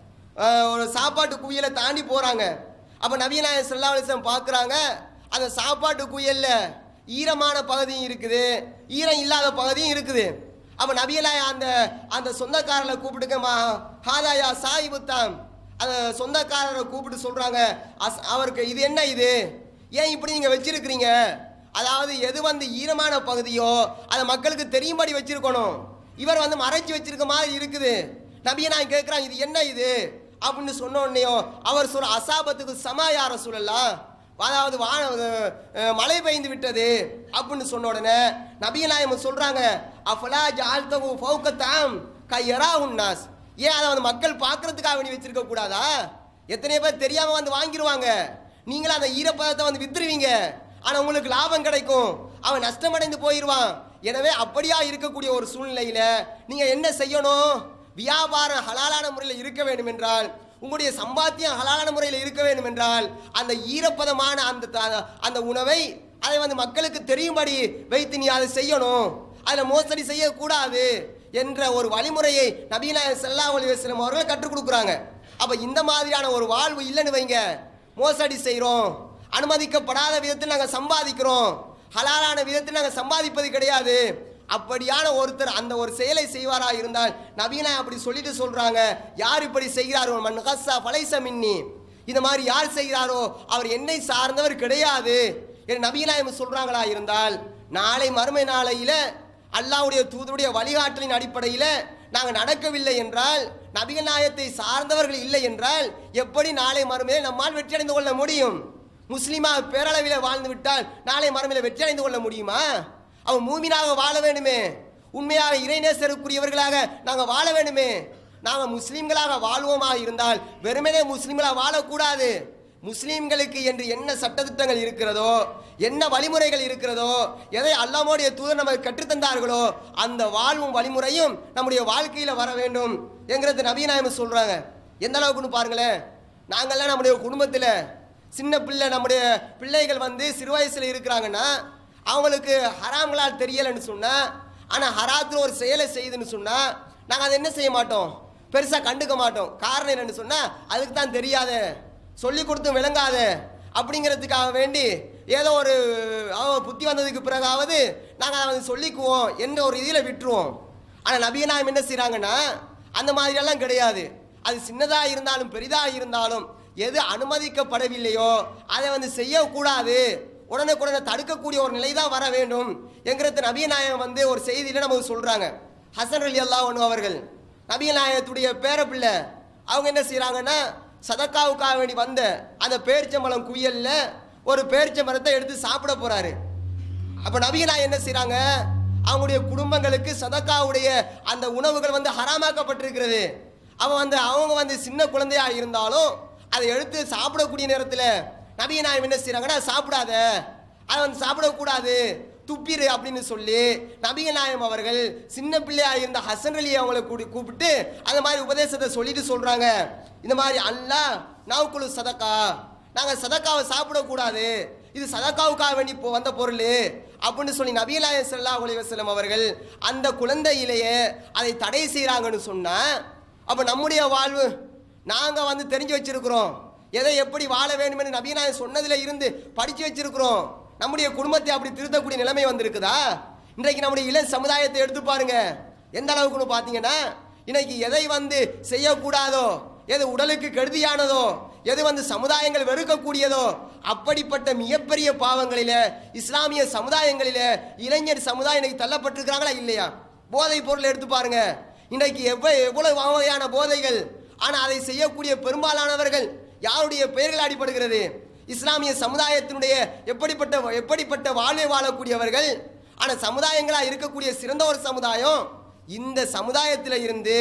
ஒரு சாப்பாட்டு குவியலை தாண்டி போகிறாங்க அப்போ நபிநாயகம் ஸல்லல்லாஹு அலைஹி வஸல்லம் பார்க்குறாங்க அந்த சாப்பாட்டு குவியல்ல ஈரமான பகுதியும் இருக்குது ஈரம் இல்லாத பகுதியும் இருக்குது அப்போ நபியலாய அந்த அந்த சொந்தக்காரரை கூப்பிட்டுக்கமா ஹாதாயா சாயிபுத்தாம் அந்த சொந்தக்காரரை கூப்பிட்டு சொல்கிறாங்க அஸ் அவருக்கு இது என்ன இது ஏன் இப்படி நீங்கள் வச்சிருக்கிறீங்க அதாவது எது வந்து ஈரமான பகுதியோ அதை மக்களுக்கு தெரியும்படி வச்சிருக்கணும் இவர் வந்து மறைச்சு வச்சிருக்க மாதிரி இருக்குது நபியை நான் கேட்குறான் இது என்ன இது அப்படின்னு சொன்ன உடனேயும் அவர் சொல்ற அசாபத்துக்கு சமாயார சூழலாம் அதாவது வான அஹ், மழை பெய்ந்து விட்டது அப்படின்னு சொன்ன உடனே நபியநாயகம் சொல்றாங்க அஃபலா ஜால்தகு ஃபௌகத்தாம் கையரா உன்னாஸ் ஏன் அதை வந்து மக்கள் பார்க்கறதுக்காக வேண்டி வச்சிருக்க கூடாதா எத்தனை பேர் தெரியாம வந்து வாங்கிடுவாங்க நீங்களும் அந்த ஈரப்பதத்தை வந்து வித்துருவீங்க ஆனா உங்களுக்கு லாபம் கிடைக்கும் அவன் நஷ்டமடைந்து போயிடுவான் எனவே அப்படியா இருக்கக்கூடிய ஒரு சூழ்நிலையில நீங்க என்ன செய்யணும் வியாபாரம் ஹலாலான முறையில் இருக்க வேண்டும் என்றால் உங்களுடைய சம்பாத்தியம் ஹலாலான முறையில் இருக்க வேண்டும் என்றால் அந்த ஈரப்பதமான அந்த த- அந்த உணவை அதை வந்து மக்களுக்கு தெரியும்படி வைத்து நீ அதை செய்யணும் அதில் மோசடி செய்யக்கூடாது என்ற ஒரு வழிமுறையை நபீநாயகம் ஸல்லல்லாஹு அலைஹி வஸல்லம் அவர்கள் கற்றுக் கொடுக்குறாங்க அப்போ இந்த மாதிரியான ஒரு வாழ்வு இல்லைன்னு வைங்க மோசடி செய்கிறோம் அனுமதிக்கப்படாத விதத்தில் நாங்கள் சம்பாதிக்கிறோம் ஹலாலான விதத்தில் நாங்கள் சம்பாதிப்பது கிடையாது அப்படியான ஒருத்தர் அந்த ஒரு செயலை செய்வாரா இருந்தால் நவீன அப்படி சொல்லிட்டு சொல்றாங்க யார் இப்படி செய்கிறாரோ மன் ஹஸ்ஸா ஃபலைஸ மின்னி இந்த மாதிரி யார் செய்கிறாரோ அவர் என்னை சார்ந்தவர் கிடையாது என்று நபீநாயம் சொல்றாங்களா இருந்தால் நாளை மறுமை நாளையில அல்லாஹ்வுடைய தூதருடைய வழிகாட்டலின் அடிப்படையில் நாங்கள் நடக்கவில்லை என்றால் நபிகள் நாயத்தை சார்ந்தவர்கள் இல்லை என்றால் எப்படி நாளை மறுமையில் நம்மால் வெற்றி அடைந்து கொள்ள முடியும் முஸ்லிமா பேரளவில் வாழ்ந்து விட்டால் நாளை மறுமையில் வெற்றி அடைந்து கொள்ள முடியுமா அவன் மூமினாக வாழ வேண்டுமே உண்மையாக இறைநேசருக்குரியவர்களாக நாங்கள் வாழ வேண்டுமே நாங்கள் முஸ்லீம்களாக வாழ்வோமாக இருந்தால் வெறுமனே முஸ்லீம்களாக வாழக்கூடாது முஸ்லீம்களுக்கு என்று என்ன சட்டத்திட்டங்கள் இருக்கிறதோ என்ன வழிமுறைகள் இருக்கிறதோ எதை அல்லாமோடைய தூதர் நமக்கு கற்றுத்தந்தார்களோ அந்த வாழ்வும் வழிமுறையும் நம்முடைய வாழ்க்கையில் வர வேண்டும் என்கிறது நவீனாயம் சொல்கிறாங்க எந்த அளவுக்குன்னு பாருங்களேன் நாங்கள்லாம் நம்முடைய குடும்பத்தில் சின்ன பிள்ளை நம்முடைய பிள்ளைகள் வந்து சிறு வயசில் இருக்கிறாங்கன்னா அவங்களுக்கு ஹராம்களால் தெரியலைன்னு சொன்னால் ஆனால் ஹராத்தில் ஒரு செயலை செய்யுதுன்னு சொன்னால் நாங்கள் அதை என்ன செய்ய மாட்டோம் பெருசாக கண்டுக்க மாட்டோம் காரணம் என்னன்னு சொன்னால் அதுக்கு தான் தெரியாத சொல்லி கொடுத்தும் விளங்காத அப்படிங்கிறதுக்காக வேண்டி ஏதோ ஒரு அவன் புத்தி வந்ததுக்கு பிறகாவது நாங்கள் அதை வந்து சொல்லிக்குவோம் என்ற ஒரு இதில் விட்டுருவோம் ஆனால் நபியநாயம் என்ன செய்கிறாங்கன்னா அந்த மாதிரியெல்லாம் கிடையாது அது சின்னதாக இருந்தாலும் பெரிதாக இருந்தாலும் எது அனுமதிக்கப்படவில்லையோ அதை வந்து செய்யக்கூடாது உடனுக்குடனே தடுக்கக்கூடிய ஒரு நிலை தான் வர வேண்டும் என்கிறது நபியநாயகம் வந்து ஒரு செய்தியில் நமக்கு சொல்கிறாங்க ஹசன் அலி அல்லாஹ் அவர்கள் நபியநாயகத்துடைய பேரப்பிள்ளை அவங்க என்ன செய்கிறாங்கன்னா சதக்காவுக்காக வேண்டி வந்த அந்த பேரிச்சம்பழம் குவியல்ல ஒரு பேரிச்சம்பழத்தை எடுத்து சாப்பிட போறாரு அப்ப நபிகனா என்ன செய்றாங்க அவங்களுடைய குடும்பங்களுக்கு சதக்காவுடைய அந்த உணவுகள் வந்து ஹராமாக்கப்பட்டிருக்கிறது அவன் வந்து அவங்க வந்து சின்ன குழந்தையா இருந்தாலும் அதை எடுத்து சாப்பிடக்கூடிய நேரத்தில் நபிகநாயம் என்ன செய்றாங்கன்னா சாப்பிடாத அதை வந்து சாப்பிடக்கூடாது துப்பிரு அப்படின்னு சொல்லி நபிகநாயம் அவர்கள் சின்ன பிள்ளையா இருந்த ஹசன் அலி அவங்களை கூடி கூப்பிட்டு அந்த மாதிரி உபதேசத்தை சொல்லிட்டு சொல்றாங்க இந்த மாதிரி அல்லாஹ் நாவுக்குழு சதக்கா நாங்கள் சதக்காவை சாப்பிடக்கூடாது இது சதக்காவுக்காக வேண்டி இப்போ வந்த பொருள் அப்படின்னு சொல்லி நபியலாய சல்லா அலைவசலம் அவர்கள் அந்த குழந்தையிலேயே அதை தடை செய்கிறாங்கன்னு சொன்னா அப்போ நம்முடைய வாழ்வு நாங்கள் வந்து தெரிஞ்சு வச்சிருக்கிறோம் எதை எப்படி வாழ வேண்டும் என்று நபியநாயகம் சொன்னதில் இருந்து படித்து வச்சிருக்கிறோம் நம்முடைய குடும்பத்தை அப்படி திருத்தக்கூடிய நிலைமை வந்திருக்குதா இன்றைக்கு நம்முடைய இளம் சமுதாயத்தை எடுத்து பாருங்க எந்த அளவுக்குன்னு பார்த்தீங்கன்னா இன்னைக்கு எதை வந்து செய்யக்கூடாதோ எது உடலுக்கு கெடுதியானதோ எது வந்து சமுதாயங்கள் வெறுக்கக்கூடியதோ அப்படிப்பட்ட மிகப்பெரிய பாவங்களில இஸ்லாமிய சமுதாயங்களில இளைஞர் சமுதாயம் இன்னைக்கு தள்ளப்பட்டிருக்கிறாங்களா இல்லையா போதை பொருள் எடுத்து பாருங்க இன்றைக்கு எவ்வளவு எவ்வளவு வகையான போதைகள் ஆனால் அதை செய்யக்கூடிய பெரும்பாலானவர்கள் யாருடைய பெயர்கள் அடிபடுகிறது இஸ்லாமிய சமுதாயத்தினுடைய எப்படிப்பட்ட எப்படிப்பட்ட வாழ்வை வாழக்கூடியவர்கள் ஆனால் சமுதாயங்களாக இருக்கக்கூடிய சிறந்த ஒரு சமுதாயம் இந்த சமுதாயத்தில் இருந்து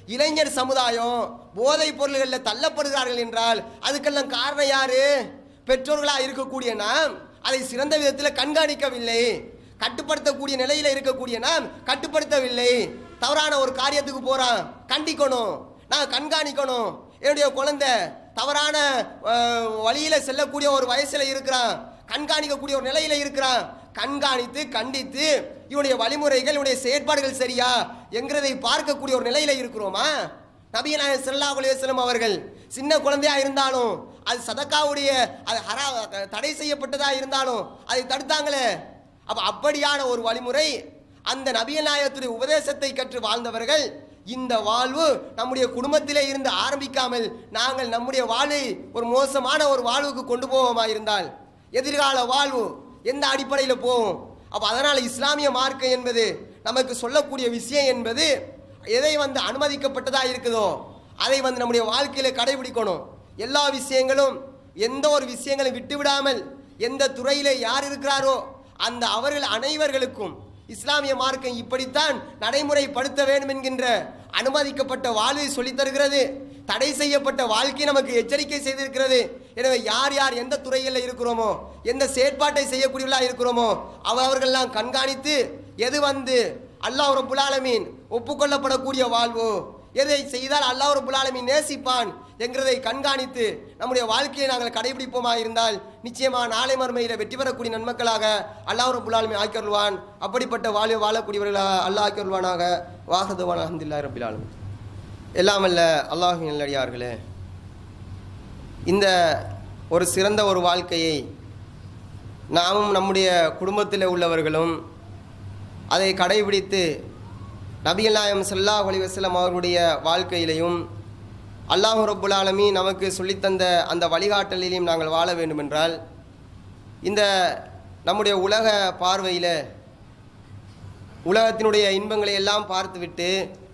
இளைஞர் சமுதாயம் போதைப் பொருள்களில் தள்ளப்படுகிறார்கள் என்றால் அதுக்கெல்லாம் காரணம் யாரு பெற்றோர்களா இருக்கக்கூடிய நாம் அதை சிறந்த விதத்தில் கண்காணிக்கவில்லை கட்டுப்படுத்தக்கூடிய நிலையில இருக்கக்கூடிய நாம் கட்டுப்படுத்தவில்லை தவறான ஒரு காரியத்துக்கு போறான் கண்டிக்கணும் நான் கண்காணிக்கணும் என்னுடைய குழந்தை தவறான அஹ், வழியில செல்லக்கூடிய ஒரு வயசுல இருக்கிறான் கண்காணிக்கக்கூடிய ஒரு நிலையில இருக்கிறான் கண்காணித்து கண்டித்து இவனுடைய வழிமுறைகள் இவனுடைய செயற்பாடுகள் சரியா என்கிறதை பார்க்கக்கூடிய ஒரு நிலையில இருக்கிறோமா நபியநாயகம் ஸல்லல்லாஹு அலைஹி வஸல்லம் அவர்கள் சின்ன குழந்தையா இருந்தாலும் அது சதக்காவுடைய அது ஹரா தடை செய்யப்பட்டதா இருந்தாலும் அதை தடுத்தாங்களே அப்ப அப்படியான ஒரு வழிமுறை அந்த நபியநாயகத்துடைய உபதேசத்தை கற்று வாழ்ந்தவர்கள் இந்த வாழ்வு நம்முடைய குடும்பத்திலே இருந்து ஆரம்பிக்காமல் நாங்கள் நம்முடைய வாழ்வை ஒரு மோசமான ஒரு வாழ்வுக்கு கொண்டு போவோமா இருந்தால் எதிர்கால வாழ்வு எந்த அடிப்படையில் போவோம் அப்போ அதனால் இஸ்லாமிய மார்க்கம் என்பது நமக்கு சொல்லக்கூடிய விஷயம் என்பது எதை வந்து அனுமதிக்கப்பட்டதாக இருக்குதோ அதை வந்து நம்முடைய வாழ்க்கையில் கடைபிடிக்கணும் எல்லா விஷயங்களும் எந்த ஒரு விஷயங்களும் விட்டு விடாமல் எந்த துறையில் யார் இருக்கிறாரோ அந்த அவர்கள் அனைவர்களுக்கும் இஸ்லாமிய மார்க்கம் இப்படித்தான் நடைமுறைப்படுத்த வேண்டும் என்கின்ற அனுமதிக்கப்பட்ட வாழ்வை சொல்லித் தருகிறது தடை செய்யப்பட்ட வாழ்க்கை நமக்கு எச்சரிக்கை செய்திருக்கிறது எனவே யார் யார் எந்த துறையில் இருக்கிறோமோ எந்த செயற்பாட்டை செய்யக்கூடியவர்களாக இருக்கிறோமோ அவ- அவர்களெல்லாம் கண்காணித்து எது வந்து அல்லாஹ் ரப்புல் ஆலமீன் ஒப்புக்கொள்ளப்படக்கூடிய வாழ்வு எதை செய்தால் அல்லாஹ் ரப்புல் ஆலமீன் நேசிப்பான் என்கிறதை கண்காணித்து நம்முடைய வாழ்க்கையை நாங்கள் கடைபிடிப்போமா இருந்தால் நிச்சயமாக நாளை மறுமையில் வெற்றி பெறக்கூடிய நன்மக்களாக அல்லாஹ் ரப்புல் ஆலமீன் ஆக்கியருள்வான் அப்படிப்பட்ட வாழ்வை வாழக்கூடியவர்களாக அல்லாஹ் ஆக்கியருள்வானாக வாகதுவான் அஹமதுல்லா ரபில் ஆலமீன் எல்லாம் அல்ல அல்லாஹின் நல்லடியார்களே இந்த ஒரு சிறந்த ஒரு வாழ்க்கையை நாமும் நம்முடைய குடும்பத்தில் உள்ளவர்களும் அதை கடைபிடித்து நபிகள் நாயம் ஸல்லல்லாஹு அலைஹி வஸல்லம் அவர்களுடைய வாழ்க்கையிலையும் அல்லாஹ் ரப்புல் ஆலமீன் நமக்கு சொல்லித்தந்த அந்த வழிகாட்டலிலையும் நாங்கள் வாழ வேண்டுமென்றால் இந்த நம்முடைய உலக பார்வையில் உலகத்தினுடைய இன்பங்களை எல்லாம் பார்த்துவிட்டு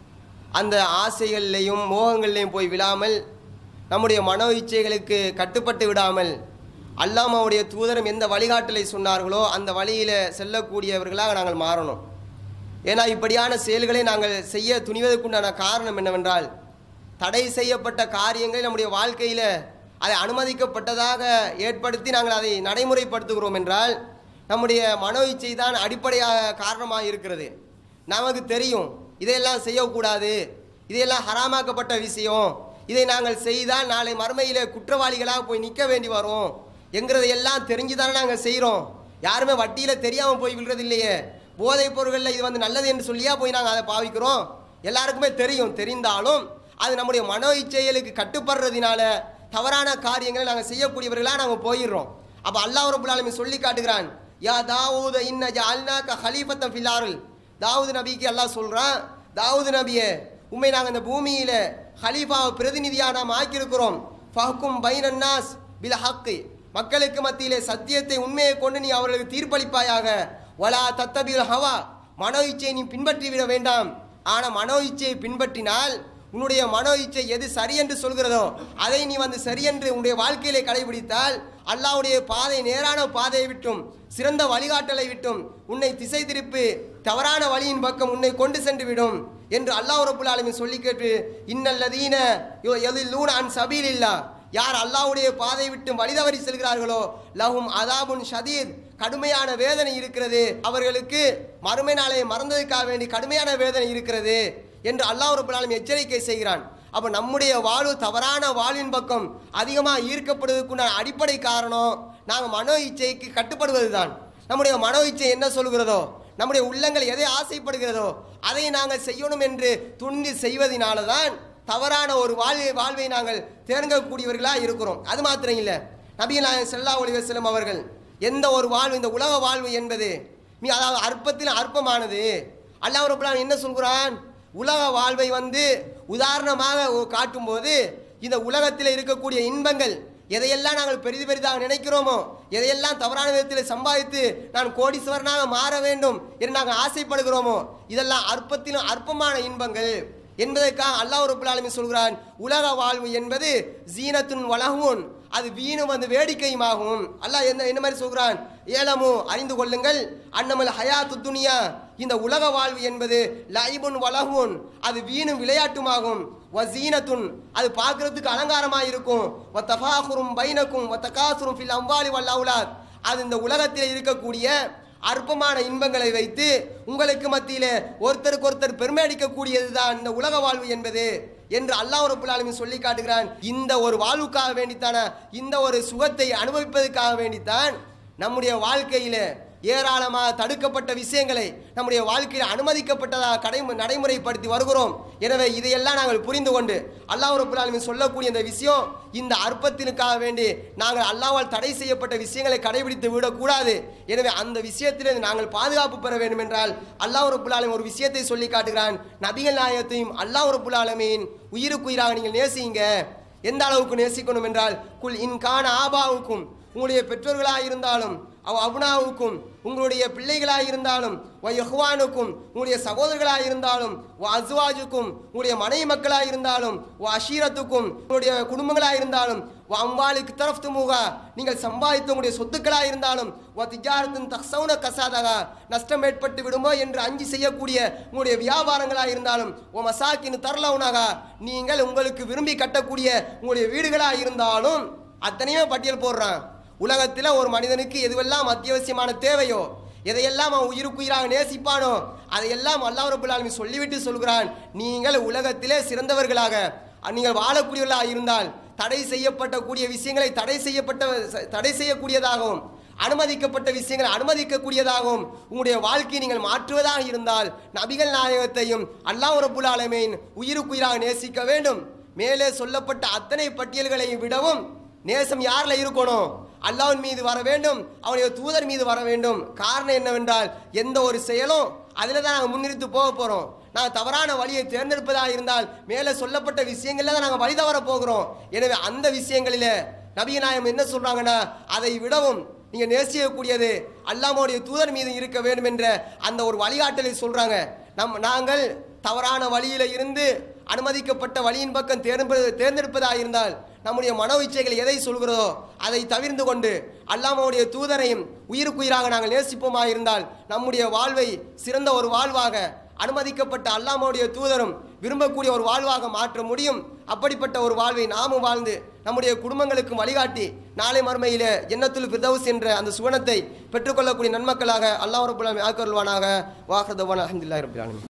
அந்த ஆசைகள்லையும் மோகங்கள்லையும் போய் விழாமல் நம்முடைய மனோ இச்சைகளுக்கு கட்டுப்பட்டு விடாமல் அல்லாமாவுடைய தூதரம் எந்த வழிகாட்டலை சொன்னார்களோ அந்த வழியில் செல்லக்கூடியவர்களாக நாங்கள் மாறணும் ஏன்னா இப்படியான செயல்களை நாங்கள் செய்ய துணிவதற்குண்டான காரணம் என்னவென்றால் தடை செய்யப்பட்ட காரியங்களை நம்முடைய வாழ்க்கையில் அதை அனுமதிக்கப்பட்டதாக ஏற்படுத்தி நாங்கள் அதை நடைமுறைப்படுத்துகிறோம் என்றால் நம்முடைய மனோ இச்சை தான் அடிப்படையாக காரணமாக இருக்கிறது நமக்கு தெரியும் இதையெல்லாம் செய்யக்கூடாது இதையெல்லாம் ஹராமாக்கப்பட்ட விஷயம் இதை நாங்கள் செய்தால் நாளை மறுமையில் குற்றவாளிகளாக போய் நிற்க வேண்டி வரும் என்கிறதையெல்லாம் தெரிஞ்சு தானே நாங்கள் செய்கிறோம் யாருமே வட்டியில் தெரியாமல் போய் விழுறது இல்லையே போதைப் பொருட்களில் இது வந்து நல்லது என்று சொல்லியா போய் நாங்கள் அதை பாவிக்கிறோம் எல்லாருக்குமே தெரியும் தெரிந்தாலும் அது நம்முடைய மனோ இச்சைகளுக்கு கட்டுப்படுறதுனால தவறான காரியங்களை நாங்கள் செய்யக்கூடியவர்களாக நாங்கள் போயிடுறோம் அப்போ அல்லாஹ் ரபுல் ஆலமீன் சொல்லி காட்டுகிறான் யா தாவூத இன்ன ஜஅல்னாக ஹலீஃபத்தன் ஃபில் தாவூது நபிக்கு அல்லாஹ் சொல்கிறான் தாவூது நபியே உண்மை நாங்கள் இந்த பூமியில் ஹலீஃபாவை பிரதிநிதியாக நாம் ஆக்கியிருக்கிறோம் ஃபஹ்கும் பைனன்னாஸ் பில் ஹக்கு மக்களுக்கு மத்தியிலே சத்தியத்தை உண்மையை கொண்டு நீ அவர்களுக்கு தீர்ப்பளிப்பாயாக வலா தத்தபில் ஹவா மனோ இச்சையை நீ பின்பற்றி விட வேண்டாம் ஆனால் மனோ இச்சையை பின்பற்றினால் உன்னுடைய மனோ இச்சை எது சரி என்று சொல்கிறதோ அதை நீ வந்து சரி என்று உன்னுடைய வாழ்க்கையிலே கடைபிடித்தால் அல்லாஹ்வுடைய பாதை நேரான பாதையை விட்டும் சிறந்த வழிகாட்டலை விட்டும் உன்னை திசை திருப்பி தவறான வழியின் பக்கம் உன்னை கொண்டு சென்று விடும் என்று அல்லாஹ் ரபுல் ஆலமீன் சொல்லி கேட்டு இன்னல்லதீன எதிலூன் அன் சபீலில்லா யார் அல்லாஹ்வுடைய பாதை விட்டு வழிதவறி செல்கிறார்களோ லஹும் அதாபுன் ஷதீத் கடுமையான வேதனை இருக்கிறது அவர்களுக்கு மறுமை நாளை மறந்ததுக்காக வேண்டி கடுமையான வேதனை இருக்கிறது என்று அல்லாஹ் ரபுல் ஆலமீன் எச்சரிக்கை செய்கிறான் அப்போ நம்முடைய வாழ்வு தவறான வாழ்வின் பக்கம் அதிகமாக ஈர்க்கப்படுவதற்குண்டான அடிப்படை காரணம் நாங்கள் மனோ இச்சைக்கு கட்டுப்படுவது தான் நம்முடைய மனோ இச்சை என்ன சொல்கிறதோ நம்முடைய உள்ளங்கள் எதை ஆசைப்படுகிறதோ அதை நாங்கள் செய்யணும் என்று துணிந்து செய்வதனால தான் தவறான ஒரு வாழ்வை வாழ்வை நாங்கள் தேர்ந்தக்கூடியவர்களாக இருக்கிறோம் அது மாத்திரம் இல்லை நபிகள் நாயகம் செல்லா ஒளிவசலம் அவர்கள் எந்த ஒரு வாழ்வு இந்த உலக வாழ்வு என்பது மீ அதாவது அற்பத்தில் அற்பமானது அல்லாஹ் ரபுல்லான் என்ன சொல்கிறான் உலக வாழ்வை வந்து உதாரணமாக ஒ- காட்டும்போது இந்த உலகத்தில் இருக்கக்கூடிய இன்பங்கள் எதையெல்லாம் நாங்கள் பெரிது பெரிதாக நினைக்கிறோமோ எதையெல்லாம் தவறான விதத்தில் சம்பாதித்து நான் கோடீஸ்வரனாக மாற வேண்டும் என்று நாங்கள் ஆசைப்படுகிறோமோ இதெல்லாம் அற்பத்திலும் அற்பமான இன்பங்கள் என்பதற்காக அல்லாஹ் ரபுல் ஆலமீன் சொல்கிறான் உலக வாழ்வு என்பது ஜீனத்துன் வலகுன் அது வீணும் வந்து வேடிக்கையுமாகும் அல்லாஹ் என்ன என்ன மாதிரி சொல்கிறான் ஏலமு அறிந்து கொள்ளுங்கள் அன்னமல் ஹயாத்து துனியா இந்த உலக வாழ்வு என்பது லைபுன் வலகுன் அது வீணும் விளையாட்டுமாகும் வசீனத்துன் அது பார்க்கறதுக்கு அலங்காரமாக இருக்கும் வ தஃபாகுரும் பைனக்கும் வ தகாசுரும் ஃபில் அம்வாலி வல் அவுலாத் அது இந்த உலகத்தில் இருக்கக்கூடிய அற்பமான இன்பங்களை வைத்து உங்களுக்கு மத்தியிலே ஒருத்தருக்கு ஒருத்தர் பெருமை அடிக்கக்கூடியது தான் இந்த உலக வாழ்வு என்பது என்று அல்லாஹ் ரபுல் ஆலமீன் சொல்லி காட்டுகிறான் இந்த ஒரு வாழ்வுக்காக வேண்டித்தான இந்த ஒரு சுகத்தை அனுபவிப்பதற்காக வேண்டித்தான் நம்முடைய வாழ்க்கையிலே ஏராளமாக தடுக்கப்பட்ட விஷயங்களை நம்முடைய வாழ்க்கையில் அனுமதிக்கப்பட்டதாக கடை நடைமுறைப்படுத்தி வருகிறோம் எனவே இதையெல்லாம் நாங்கள் புரிந்து கொண்டு அல்லாஹ் ரபுல் ஆலமீன் சொல்லக்கூடிய இந்த விஷயம் இந்த அற்பத்தினுக்காக வேண்டி நாங்கள் அல்லாஹ்வால் தடை செய்யப்பட்ட விஷயங்களை கடைபிடித்து விடக்கூடாது எனவே அந்த விஷயத்திலிருந்து நாங்கள் பாதுகாப்பு பெற வேண்டும் என்றால் அல்லாஹ் ரபுல் ஆலமீன் ஒரு விஷயத்தை சொல்லி காட்டுகிறான் நபிகள் நாயகத்தையும் அல்லாஹ் ரபுல் ஆலமீன் உயிருக்குயிராக நீங்கள் நேசிங்க எந்த அளவுக்கு நேசிக்கணும் என்றால் குல் இன்கான ஆபாவுக்கும் உங்களுடைய பெற்றோர்களாக இருந்தாலும் அவ அபுனாவுக்கும் உங்களுடைய பிள்ளைகளாக இருந்தாலும் வ யஹ்வானுக்கும் உங்களுடைய சகோதரர்களாக இருந்தாலும் வ அஸ்வாஜுக்கும் உங்களுடைய மனைவி மக்களாக இருந்தாலும் வ அஷீரத்துக்கும் உங்களுடைய குடும்பங்களாக இருந்தாலும் வ அம்பாலுக்கு தரஃப்து மூகா நீங்கள் சம்பாதித்த உங்களுடைய சொத்துக்களாக இருந்தாலும் வ திஜாரத்தின் தக்சவுன கசாதகா நஷ்டம் ஏற்பட்டு விடுமோ என்று அஞ்சு செய்யக்கூடிய உங்களுடைய வியாபாரங்களாக இருந்தாலும் ஓ மசாக்கின் தரலவுனாகா நீங்கள் உங்களுக்கு விரும்பி கட்டக்கூடிய உங்களுடைய வீடுகளாக இருந்தாலும் அத்தனையும் பட்டியல் போடுறான் உலகத்தில் ஒரு மனிதனுக்கு எதுவெல்லாம் அத்தியாவசியமான தேவையோ எதையெல்லாம் அவன் உயிருக்குயிராக நேசிப்பானோ அதையெல்லாம் அல்லாஹ் ரபுல் ஆலமீன் சொல்லிவிட்டு சொல்கிறான் நீங்கள் உலகத்திலே சிறந்தவர்களாக நீங்கள் வாழக்கூடியவர்களாக இருந்தால் தடை செய்யப்பட்ட கூடிய விஷயங்களை தடை செய்யப்பட்ட தடை செய்யக்கூடியதாகவும் அனுமதிக்கப்பட்ட விஷயங்களை அனுமதிக்கக்கூடியதாகவும் உங்களுடைய வாழ்க்கையை நீங்கள் மாற்றுவதாக இருந்தால் நபிகள் நாயகத்தையும் அல்லாஹ் ரபுல் ஆலமீன் உயிருக்குயிராக நேசிக்க வேண்டும் மேலே சொல்லப்பட்ட அத்தனை பட்டியல்களை விடவும் நேசம் யாரில் இருக்கணும் அல்லாஹ்வின் மீது வர வேண்டும் அவனுடைய தூதர் மீது வர வேண்டும் காரணம் என்னவென்றால் எந்த ஒரு செயலும் அதில் தான் நாங்கள் முன்னிறுத்து போக போகிறோம் நாங்கள் தவறான வழியை தேர்ந்தெடுப்பதாக இருந்தால் மேலே சொல்லப்பட்ட விஷயங்களில் தான் நாங்கள் வழி தவற போகிறோம் எனவே அந்த விஷயங்களில் நபிகநாயகம் என்ன சொல்கிறாங்கன்னா அதை விடவும் நீங்கள் நேசிக்கக்கூடியது அல்லாமோடைய தூதர் மீது இருக்க வேண்டும் என்ற அந்த ஒரு வழிகாட்டலை சொல்கிறாங்க நம் நாங்கள் தவறான வழியில் இருந்து அனுமதிக்கப்பட்ட வழியின் பக்கம் தேர்ந்தெடு தேர்ந்தெடுப்பதாக இருந்தால் நம்முடைய மனோ இச்சைகள் எதை சொல்கிறதோ அதை தவிர்ந்து கொண்டு அல்லாமவுடைய தூதரையும் உயிருக்குயிராக நாங்கள் நேசிப்போமாக இருந்தால் நம்முடைய வாழ்வை சிறந்த ஒரு வாழ்வாக அனுமதிக்கப்பட்ட அல்லாமவுடைய தூதரும் விரும்பக்கூடிய ஒரு வாழ்வாக மாற்ற முடியும் அப்படிப்பட்ட ஒரு வாழ்வை நாமும் வாழ்ந்து நம்முடைய குடும்பங்களுக்கும் வழிகாட்டி நாளை மறுமையில எண்ணத்துல் ஃபிர்தவுஸ் என்ற அந்த சுவனத்தை பெற்றுக்கொள்ளக்கூடிய நன்மக்களாக அல்லாஹ் ரபுல்லாமி ஆக்கருள்வானாக வாஹதவான் அஹமதுல்லாஹி ரபில் ஆலமீன்